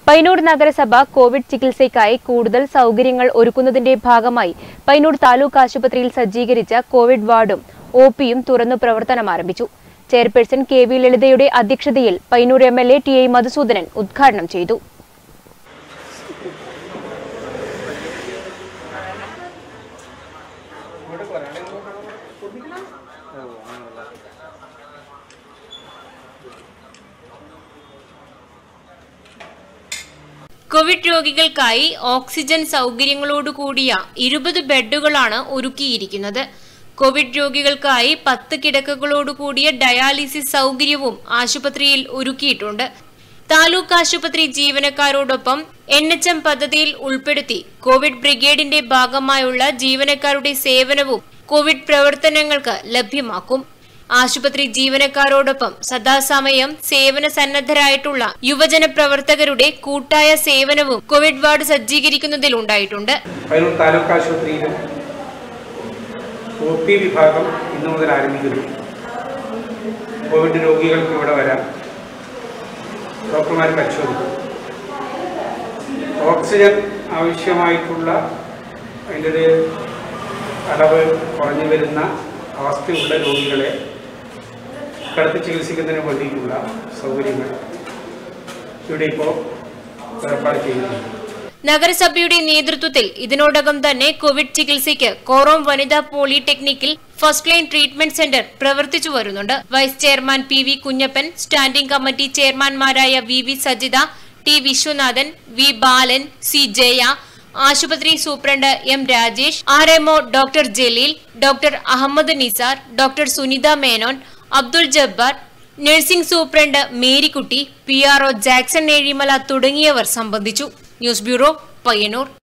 പയ്യന്നൂർ നഗരസഭ കോവിഡ് ചികിത്സയ്ക്കായി കൂടുതൽ സൗകര്യങ്ങൾ ഒരുക്കുന്നതിന്റെ ഭാഗമായി പയ്യന്നൂർ താലൂക്ക് ആശുപത്രിയിൽ സജ്ജീകരിച്ച കോവിഡ് വാർഡും ഒ പിയും തുറന്നു പ്രവർത്തനം ആരംഭിച്ചു ചെയർപേഴ്സൺ കെ വി ലളിതയുടെ അധ്യക്ഷതയിൽ Payyanur M L A T I Madhusoodanan ഉദ്ഘാടനം ചെയ്തു കോവിഡ് രോഗികൾക്കായി ഓക്സിജൻ സൗകര്യങ്ങളോടുകൂടിയ ഇരുപത് ബെഡുകളാണ് ഒരുക്കിയിരിക്കുന്നത് കോവിഡ് രോഗികൾക്കായി പത്ത് കിടക്കകളോടുകൂടിയ ഡയാലിസിസ് സൗകര്യവും ആശുപത്രിയിൽ ഒരുക്കിയിട്ടുണ്ട് താലൂക്ക് ആശുപത്രി ജീവനക്കാരോടൊപ്പം എൻ എച്ച് എം പദ്ധതിയിൽ ഉൾപ്പെടുത്തി കോവിഡ് ബ്രിഗേഡിന്റെ ഭാഗമായുള്ള ജീവനക്കാരുടെ സേവനവും കോവിഡ് പ്രവർത്തനങ്ങൾക്ക് ലഭ്യമാക്കും ആശുപത്രി ജീവനക്കാരോടൊപ്പം സദാസമയം സേവന സന്നദ്ധരായിട്ടുള്ള യുവജന പ്രവർത്തകരുടെ കൂട്ടായ സേവനവും കോവിഡ് വാർഡ് സജ്ജീകരിക്കുന്നതിൽ ഉണ്ടായിട്ടുണ്ട് പയ്യന്നൂർ താലൂക്ക് ആശുപത്രിയിലും ഒ പി വിഭാഗം ഇന്നു മുതൽ ആരംഭിക്കുന്നു കോവിഡ് രോഗികൾക്ക് ഇവിടെ വരാം ഡോക്ടർമാർ പരിശോധിക്കും ഓക്സിജൻ ആവശ്യമായിട്ടുള്ള അതിൻ്റെ ഒരു അളവ് കുറഞ്ഞു വരുന്ന അവസ്ഥയുള്ള രോഗികളെ കിടത്തി ചികിത്സിക്കുന്നതിന് വേണ്ടിയിട്ടുള്ള സൗകര്യങ്ങൾ ഇവിടെ ഇപ്പോൾ ഏർപ്പാട് ചെയ്യുന്നുണ്ട് നഗരസഭയുടെ നേതൃത്വത്തിൽ ഇതിനോടകം തന്നെ കോവിഡ് ചികിത്സയ്ക്ക് കോറോം വനിതാ പോളിടെക്നിക്കിൽ ഫസ്റ്റ് ലൈൻ ട്രീറ്റ്മെന്റ് സെന്റർ പ്രവർത്തിച്ചു വരുന്നുണ്ട് vice chairman P V Kunhappan standing committee ചെയർമാൻമാരായ V V Sajitha T Viswanathan V Balan C Jaya ആശുപത്രി superintendent M Rajesh R MO doctor Jaleel doctor Ahmed Nisar doctor Sunitha Menon Abdul Jabbar nursing superintendent Marykutty P R O Jackson Ezhimala തുടങ്ങിയവർ സംബന്ധിച്ചു ന്യൂസ് ബ്യൂറോ പയ്യന്നൂർ